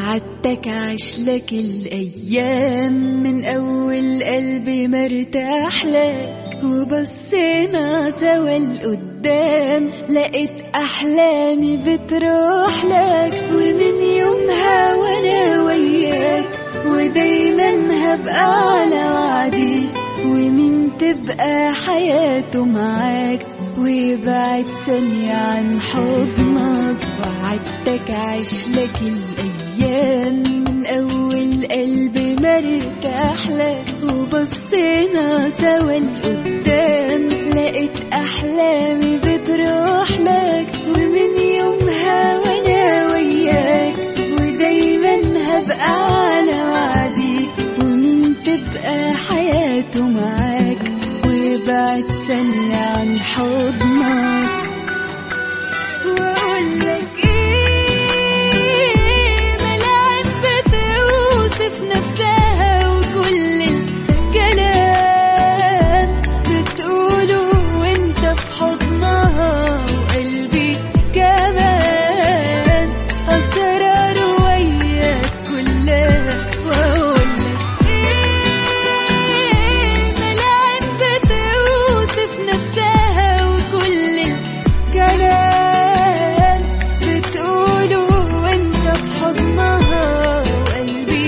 وعدتك عشلك الأيام من أول قلبي مرتاح لك وبصينا سوا لقدام لقيت أحلامي بتروح لك ومن يومها وأنا وياك ودايما هبقى على وعدي ومين تبقى حياته معاك ويبعد ثانية عن حضنك وعدتك عشلك الأيام من أول قلبي مرتاح لك وبصينا سوا لقدام لقيت أحلامي بتروح لك ومن يومها وأنا وياك ودايما هبقى على وعدي ومين تبقى حياته معاك ويبعد ثانية عن حضنك وأقولك إيه ملاعب بتوصف نفسها وكل الكلام بتقوله وانت في حضنها وقلبي كمان أسرار وياك كلها وأقولك إيه ملاعب بتوصف نفسها وكل الكلام بتقوله وانت في حضنها وقلبي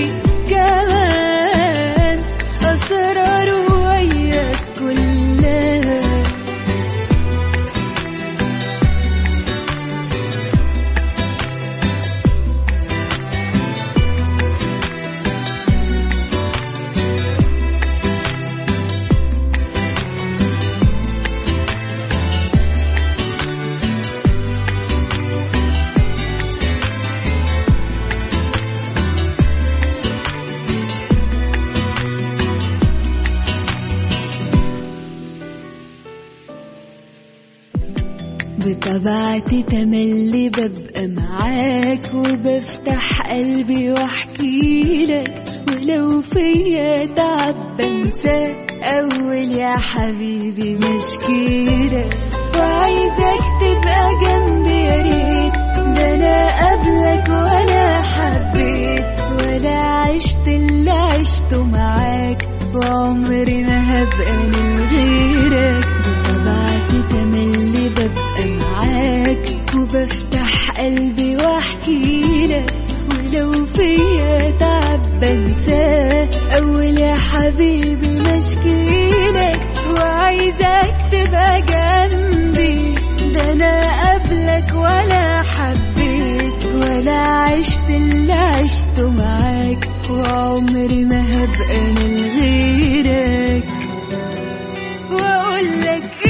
كمان أسرار وياك كلها بطبيعتي تملي ببقى معاك وبفتح قلبي واحكي لك ولو فيا تعب بنساك اول يا حبيبي مشكيلك وعايزك تبقى جنبي يا ريت ده انا قبلك ولا حبيت ولا عشت اللي عشته معاك وعمري ما هبقى من غيرك بطبيعتي تملي ببقى معاك وبفتح قلبي واحكي لك ولو فيا تعب بنساه اول يا حبيبي مشكيلك وعايزك تبقى جنبي ده انا قبلك ولا حبيت ولا عشت اللي عشته معاك وعمري ما هبقى من غيرك واقولك